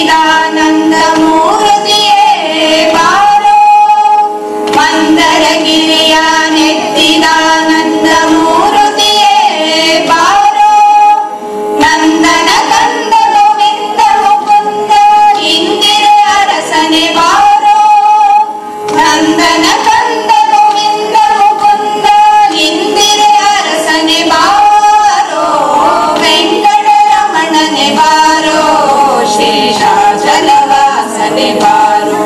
ನೆತ್ತಿದಾನಂದ ಮೂರ್ತಿಯೇ ಬಾರೋ ಮಂದರಗಿರಿಯ ನೆತ್ತಿದಾನಂದ ಮೂರ್ತಿಯೇ ಬಾರೋ ನಂದನ ಕಂದ ಗೋವಿಂದ ಮುಕುಂದ ಇಂದಿರ ಅರಸನೆ ಬಾರೋ ನಂದನ ಕಂದ ಗೋವಿಂದ ಮುಕುಂದ ಇಂದಿರ ಅರಸನೆ ಬಾರೋ ವೆಂಕಟರಮಣನೆ ಬಾರೋ ಶೇಷಾಚಲವಾಸನೆ ಬಾರೋ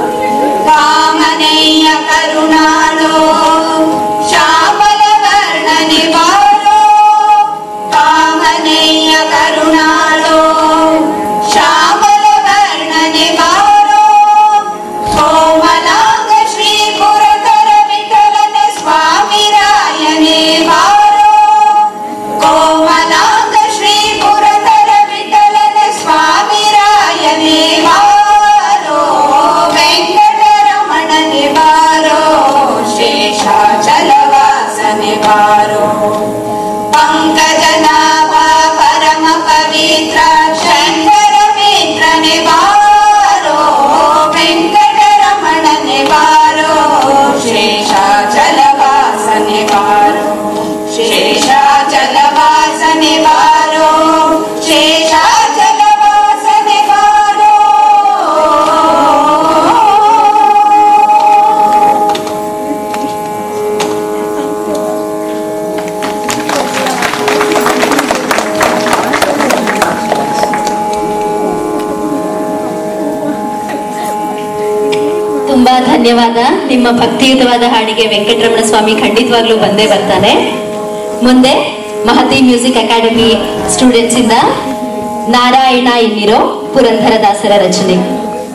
ಕಾಮನಯ್ಯ ಕರುಣಾಳೋ ಶ್ಯಾಮಲ ವರ್ಣನೆ ಬಾರೋ ಕಾಮನಯ್ಯ ಕರುಣಾಳೋ ಶ್ಯಾಮಲ ವರ್ಣನೆ ಬಾರೋ ಕೋಮಲಾಂಗ ಶ್ರೀ ಪುರತರ ವಿಠಲನೆ ಸ್ವಾಮಿ ರಾಯನೇ ಬಾರೋ ಕೋಮಲಾಂಗ ಶ್ರೀ ಪುರತರ ವಿಠಲನೆ ಸ್ವಾಮಿ ರಾಯನೇ ಬಾರೋ ವೆಂಕಟರಮಣನೆ ಬಾರೋ ಶೇಷಾಚಲವಾಸನೆ ಬಾರೋ ಪಂಕಜನಾಭ ಪರಮ ಪವಿತ್ರ ಶಂಕರ ಮಿತ್ರನೆ ಬಾರೋ ವೆಂಕಟರಮಣನೆ ಬಾರೋ ಶೇಷಾಚಲವಾಸನೆ ಬಾರೋ ಶೇಷಾಚಲವಾಸನೆ ಬಾರೋ ಶೇಷಾಚಲವಾಸನೆ ಬಾರೋ ತುಂಬಾ ಧನ್ಯವಾದ ನಿಮ್ಮ ಭಕ್ತಿಯುತವಾದ ಹಾಡಿಗೆ ವೆಂಕಟರಮಣ ಸ್ವಾಮಿ ಖಂಡಿತವಾಗ್ಲೂ ಬಂದೇ ಬರ್ತಾನೆ ಮುಂದೆ ಮಹತಿ ಮ್ಯೂಸಿಕ್ ಅಕಾಡೆಮಿ ಸ್ಟೂಡೆಂಟ್ಸ್ ಇಂದ ನಾರಾಯಣ ಎನ್ನಿರೋ ಪುರಂದರದಾಸರ ರಚನೆ